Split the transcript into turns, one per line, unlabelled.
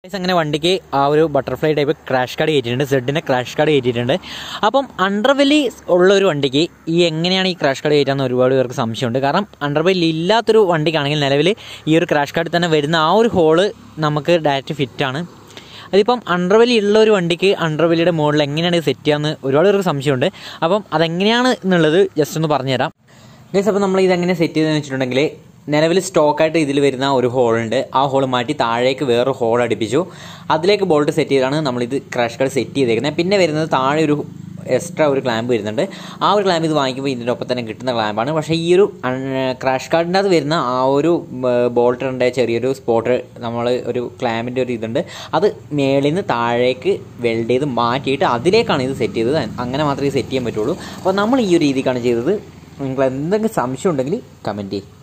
Guys, അങ്ങനെ വണ്ടിക്ക് ആ ഒരു ബട്ടർഫ്ലൈ ടൈപ്പ് ക്രാഷ് കാർഡ് കയറ്റിയിട്ടുണ്ട് സെഡിൻ്റെ ക്രാഷ് കാർഡ് കയറ്റിയിട്ടുണ്ട് അപ്പം അണ്ടർവെല്ലി ഉള്ള ഒരു വണ്ടിക്ക് ഈ എങ്ങനെയാണ് ഈ ക്രാഷ് കാർഡ് കയറ്റാന്ന് ഒരുപാട് പേർക്ക് സംശയമുണ്ട് കാരണം അണ്ടർവെല്ലി ഇല്ലാത്തൊരു വണ്ടിക്കാണെങ്കിൽ നിലവിൽ ഈ ഒരു ക്രാഷ് കാർഡിൽ തന്നെ വരുന്ന ആ ഒരു ഹോള് നമുക്ക് ഡയറക്റ്റ് ഫിറ്റാണ് അതിപ്പം അണ്ടർവെല്ലി ഉള്ള ഒരു വണ്ടിക്ക് അണ്ടർവെല്ലിയുടെ മുകളിൽ എങ്ങനെയാണ് ഇത് സെറ്റ് ചെയ്യാമെന്ന് ഒരുപാട് പേർക്ക് സംശയമുണ്ട് അപ്പം അതെങ്ങനെയാണ് എന്നുള്ളത് ജസ്റ്റ് ഒന്ന് പറഞ്ഞുതരാം ഗൈസ് അപ്പോൾ നമ്മൾ ഇതെങ്ങനെ സെറ്റ് ചെയ്തെന്ന് വെച്ചിട്ടുണ്ടെങ്കിൽ നിലവിൽ സ്റ്റോക്കായിട്ട് ഇതിൽ വരുന്ന ഒരു ഹോളുണ്ട് ആ ഹോൾ മാറ്റി താഴേക്ക് വേറൊരു ഹോൾ അടുപ്പിച്ചു അതിലേക്ക് ബോൾട്ട് സെറ്റ് ചെയ്താണ് നമ്മളിത് ക്രാഷ് കാർഡ് സെറ്റ് ചെയ്തേക്കുന്നത് പിന്നെ വരുന്നത് താഴെ ഒരു എക്സ്ട്രാ ഒരു ക്ലാമ്പ് വരുന്നുണ്ട് ആ ഒരു ക്ലാമ്പ് ഇത് വാങ്ങിക്കുമ്പോൾ ഇതിൻ്റെ ഒപ്പം തന്നെ കിട്ടുന്ന ക്ലാമ്പാണ് പക്ഷേ ഈ ഒരു ക്രാഷ് കാർഡിൻ്റെ അത് വരുന്ന ആ ഒരു ബോൾട്ടിൻ്റെ ചെറിയൊരു സ്പോട്ട് നമ്മൾ ഒരു ക്ലാമ്പിൻ്റെ ഒരു ഇതുണ്ട് അത് മേളിൽ നിന്ന് താഴേക്ക് വെൽഡ് ചെയ്ത് മാറ്റിയിട്ട് അതിലേക്കാണ് ഇത് സെറ്റ് ചെയ്തത് അങ്ങനെ മാത്രമേ സെറ്റ് ചെയ്യാൻ പറ്റുള്ളൂ അപ്പോൾ നമ്മൾ ഈ ഒരു രീതിക്കാണ് ചെയ്തത് നിങ്ങൾ എന്തെങ്കിലും സംശയം ഉണ്ടെങ്കിൽ കമൻറ്റ് ചെയ്യും